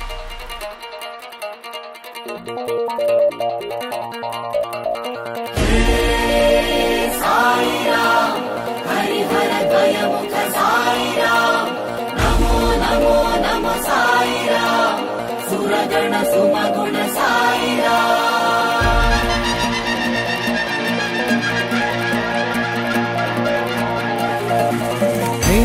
హే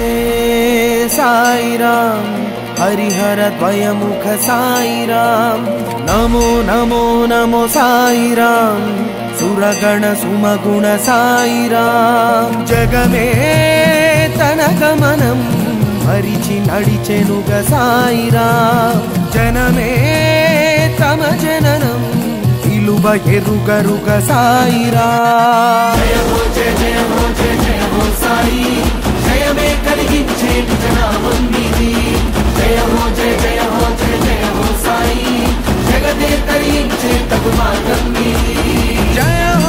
సాయిరామ్ హరిహర ద్వయముఖ సాయిరామ్ నమో నమో నమో సాయిరామ్ సురగణ సుమగుణ సాయిరామ్ జగమే తన గమనం హరిచి నడిచెనుగ సాయిరామ్ జనమే తమ జననం ఇలువ ఎరుగరుగ సాయిరామ్ సాయి జయమే కలిగించే జనామం నీది జయ హో జయ జయ హో జయ జయ హో సాయి జగదే తరించే తగు మార్గం నీది జయ హో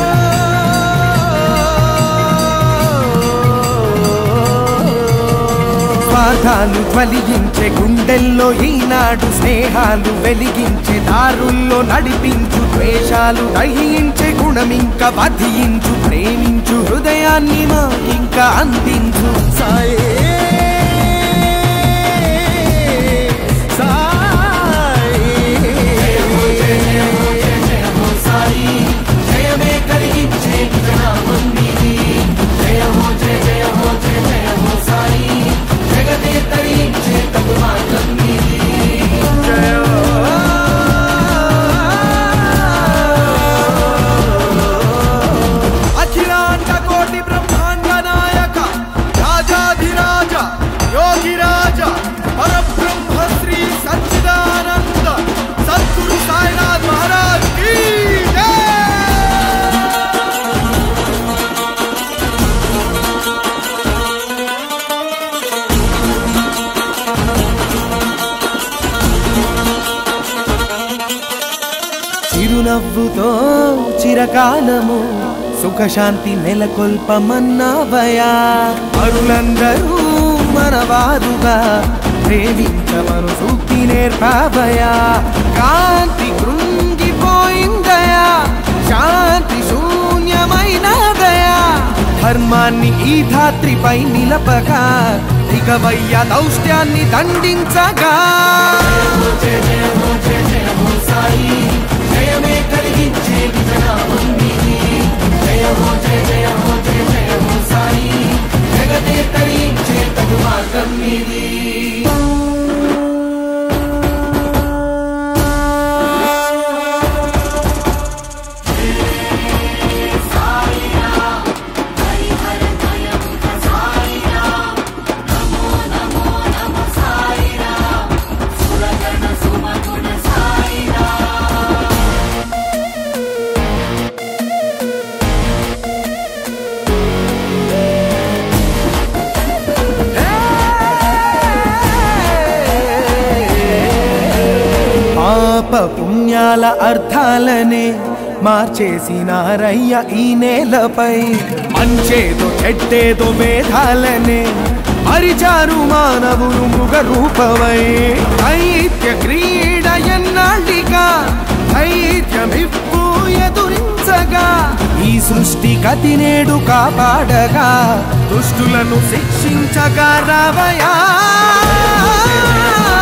స్వార్థాలు జ్వలించే గుండెల్లో ఈనాడు స్నేహాలు వెలిగించే దారుల్లో నడిపించు ద్వేషాలు దహించే గుణమింక వధించు ప్రేమించు హృదయాన్ని మాకింక అందించు సాయే సాయి జయమే కలిగించే జనామం నీది జయ హో జయ జయ హో జయ జయ హో సాయి జగదే తరించే తగు మార్గం నీది జయ అఖిలాండ కోటి బ్రహ్మాండ నాయక రాజాధిరాజ యోగిరాజ పరబ్రహ్మ శ్రీ సచ్చిదానంద సద్గురు సాయినాథ్ మహారాజ్ కీ జై చిరునవ్వుతో చిరకాలము సుఖశాంతి నెలకొల్పమన్నావయా అరులందరూ మనవారుగా ప్రేమించమను సూక్తి నేర్పావయా కాంతి కృంగిపోయిందయా శాంతి శూన్యమైనదయా ధర్మాన్ని ఈ ధాత్రిపై నిలపగా దిగవయ్య దౌష్ట్యాన్ని దండించగా జయమే కలిగించే విజనామం నీది జయ హో జయ జయ హో జయ జయ హో సాయి జగదే తరించే తగు మార్గం నీది పాప పుణ్యాల అర్థాలనే మార్చేసినారయ్య ఈ నేలపై మంచేదో చెడ్డేదో వేదాలనే మరిచారు మానవులు మృగ రూపమై దైత్య క్రీడ ఎన్నాళ్ళిగా దైత్యమిప్పు ఎదురించగా ఈ సృష్టి గతి నేడు కాపాడగా దుష్టులను శిక్షించగా రావయా